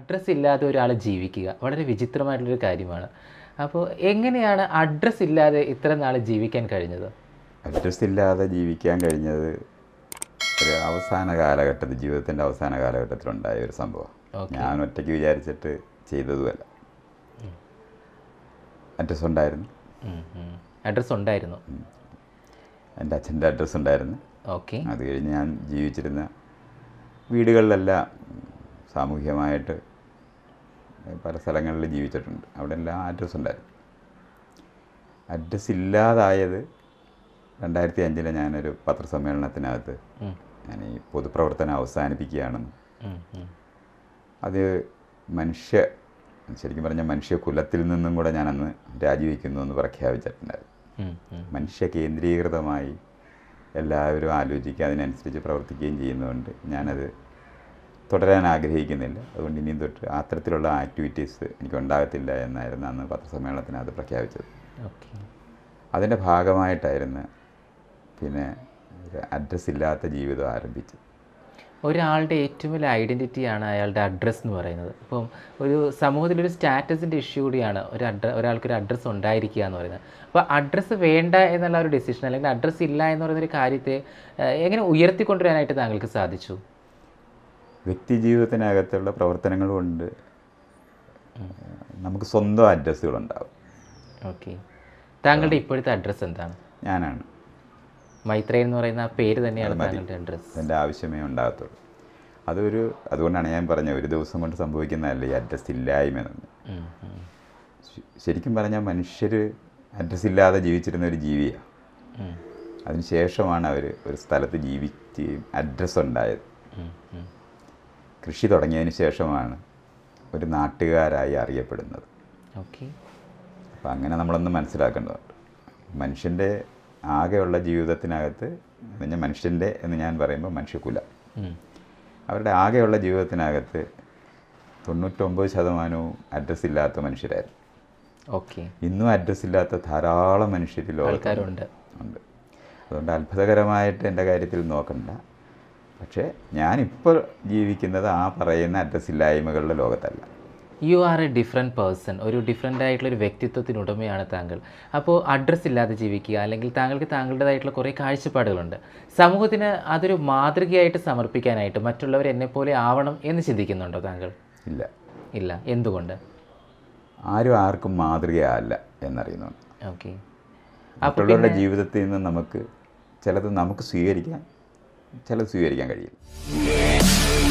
Address ഇല്ലാതെ ഒരാൾ ജീവിക്കുക വളരെ വിചിത്രമായിട്ടുള്ളൊരു കാര്യമാണ് അപ്പോൾ എങ്ങനെയാണ് അഡ്രസ്സ് ഇല്ലാതെ ഇത്ര നാൾ ജീവിക്കാൻ കഴിഞ്ഞത് അഡ്രസ് ഇല്ലാതെ ജീവിക്കാൻ കഴിഞ്ഞത് ഒരു അവസാന കാലഘട്ടത്തിൽ ജീവിതത്തിൻ്റെ അവസാന കാലഘട്ടത്തിലുണ്ടായ ഒരു സംഭവം Okay. ഞാൻ ഒറ്റയ്ക്ക് വിചാരിച്ചിട്ട് ചെയ്തതുമല്ല അഡ്രസ് ഉണ്ടായിരുന്നു അഡ്രസ്സ് ഉണ്ടായിരുന്നു എൻ്റെ അച്ഛൻ്റെ അഡ്രസ്സ് ഉണ്ടായിരുന്നു ഓക്കെ അത് കഴിഞ്ഞ് ഞാൻ ജീവിച്ചിരുന്ന വീടുകളിലെല്ലാം സാമൂഹികമായിട്ട് പല സ്ഥലങ്ങളിൽ ജീവിച്ചിട്ടുണ്ട് അവിടെ എല്ലാം അഡ്രസ്സ് ഉണ്ടായിരുന്നു അഡ്രസ്സ് ഇല്ലാതായത് രണ്ടായിരത്തി അഞ്ചിലെ ഞാനൊരു പത്രസമ്മേളനത്തിനകത്ത് ഞാൻ ഈ പൊതുപ്രവർത്തനം അവസാനിപ്പിക്കുകയാണെന്ന് അത് മനുഷ്യ ശരിക്കും പറഞ്ഞാൽ മനുഷ്യ കുലത്തിൽ നിന്നും കൂടെ ഞാനന്ന് രാജിവെക്കുന്നു എന്ന് പ്രഖ്യാപിച്ചിട്ടുണ്ടായിരുന്നു മനുഷ്യ കേന്ദ്രീകൃതമായി എല്ലാവരും ആലോചിക്കുക അതിനനുസരിച്ച് പ്രവർത്തിക്കുകയും ചെയ്യുന്നതുകൊണ്ട് ഞാനത് തുടരാൻ ആഗ്രഹിക്കുന്നില്ല അതുകൊണ്ട് ഇനിയും തൊട്ട് അത്തരത്തിലുള്ള ആക്ടിവിറ്റീസ് എനിക്ക് ഉണ്ടാകത്തില്ല എന്നായിരുന്നു അന്ന് പത്രസമ്മേളനത്തിനകത്ത് പ്രഖ്യാപിച്ചത് ഓക്കെ അതിൻ്റെ ഭാഗമായിട്ടായിരുന്നു പിന്നെ ഒരു അഡ്രസ്സ് ഇല്ലാത്ത ജീവിതം ആരംഭിച്ചത് ഒരാളുടെ ഏറ്റവും വലിയ ഐഡൻറ്റിറ്റിയാണ് അയാളുടെ അഡ്രസ്സ് എന്ന് പറയുന്നത് ഇപ്പം ഒരു സമൂഹത്തിലൊരു സ്റ്റാറ്റസിൻ്റെ ഇഷ്യൂ കൂടിയാണ് ഒരു അഡ്ര ഒരാൾക്കൊരു അഡ്രസ്സ് ഉണ്ടായിരിക്കുക എന്ന് പറയുന്നത് അപ്പോൾ അഡ്രസ്സ് വേണ്ട എന്നുള്ള ഒരു ഡിസിഷൻ അല്ലെങ്കിൽ അഡ്രസ്സ് ഇല്ല എന്ന് പറയുന്നൊരു കാര്യത്തെ ഏഹ്, എങ്ങനെ ഉയർത്തിക്കൊണ്ടുവരാനായിട്ട് താങ്കൾക്ക് സാധിച്ചു വ്യക്തി ജീവിതത്തിനകത്തുള്ള പ്രവർത്തനങ്ങൾ കൊണ്ട് നമുക്ക് സ്വന്തം അഡ്രസ്സുകളുണ്ടാവും ഓക്കെ താങ്കളുടെ ഇപ്പോഴത്തെ അഡ്രസ്സ് എന്താണ് ഞാനാണ് മൈത്രേയൻ എന്ന് പറയുന്ന ആ പേര് തന്നെയാണ് അത് മതി. താങ്കളുടെ അഡ്രസ്സ് അതിൻ്റെ ആവശ്യമേ ഉണ്ടാകത്തുള്ളൂ അതൊരു അതുകൊണ്ടാണ് ഞാൻ പറഞ്ഞത് ഒരു ദിവസം കൊണ്ട് സംഭവിക്കുന്നതല്ല ഈ അഡ്രസ്സ് ഇല്ലായ്മ എന്ന് ശ- ശരിക്കും പറഞ്ഞാൽ മനുഷ്യർ അഡ്രസ്സ് ഇല്ലാതെ ജീവിച്ചിരുന്ന ഒരു ജീവിയാണ് അതിനുശേഷമാണ് അവർ ഒരു സ്ഥലത്ത് ജീവിച്ച് അഡ്രസ്സ് ഉണ്ടായത് കൃഷി തുടങ്ങിയതിന് ശേഷമാണ് ഒരു നാട്ടുകാരായി അറിയപ്പെടുന്നത് ഓക്കെ അപ്പം അങ്ങനെ നമ്മളൊന്ന് മനസ്സിലാക്കേണ്ടതുണ്ട് മനുഷ്യൻ്റെ ആകെയുള്ള ജീവിതത്തിനകത്ത് എന്ന് പറഞ്ഞാൽ മനുഷ്യൻ്റെ എന്ന് ഞാൻ പറയുമ്പോൾ മനുഷ്യകുല അവരുടെ ആകെയുള്ള ജീവിതത്തിനകത്ത് തൊണ്ണൂറ്റൊമ്പത് ശതമാനവും അഡ്രസ്സ് ഇല്ലാത്ത മനുഷ്യരായിരുന്നു ഓക്കെ ഇന്നും അഡ്രസ്സ് ഇല്ലാത്ത ധാരാളം മനുഷ്യർ ലോകത്ത് ആൾക്കാരുണ്ട് ഉണ്ട് അതുകൊണ്ട് അത്ഭുതകരമായിട്ട് എൻ്റെ കാര്യത്തിൽ നോക്കണ്ട പക്ഷേ ഞാനിപ്പോൾ ജീവിക്കുന്നത് ആ പറയുന്ന അഡ്രസ്സ് ഇല്ലായ്മകളുടെ ലോകത്തല്ല you are a different person ഒരു ഡിഫറെൻ്റ് ആയിട്ടുള്ള ഒരു വ്യക്തിത്വത്തിനുടമയാണ് താങ്കൾ അപ്പോൾ അഡ്രസ്സ് ഇല്ലാതെ ജീവിക്കുക അല്ലെങ്കിൽ താങ്കൾക്ക് താങ്കളുടേതായിട്ടുള്ള കുറേ കാഴ്ചപ്പാടുകളുണ്ട് സമൂഹത്തിന് അതൊരു മാതൃകയായിട്ട് സമർപ്പിക്കാനായിട്ട് മറ്റുള്ളവർ എന്നെപ്പോലെ ആവണം എന്ന് ചിന്തിക്കുന്നുണ്ടോ താങ്കൾ ഇല്ല ഇല്ല എന്തുകൊണ്ട് ആരും ആർക്കും മാതൃകയല്ല എന്നറിയുന്നുണ്ട് ഓക്കെ മറ്റുള്ളവരുടെ ജീവിതത്തിൽ നിന്ന് നമുക്ക് ചിലത് നമുക്ക് സ്വീകരിക്കാം ചിലത് സ്വീകരിക്കാൻ കഴിയില്ല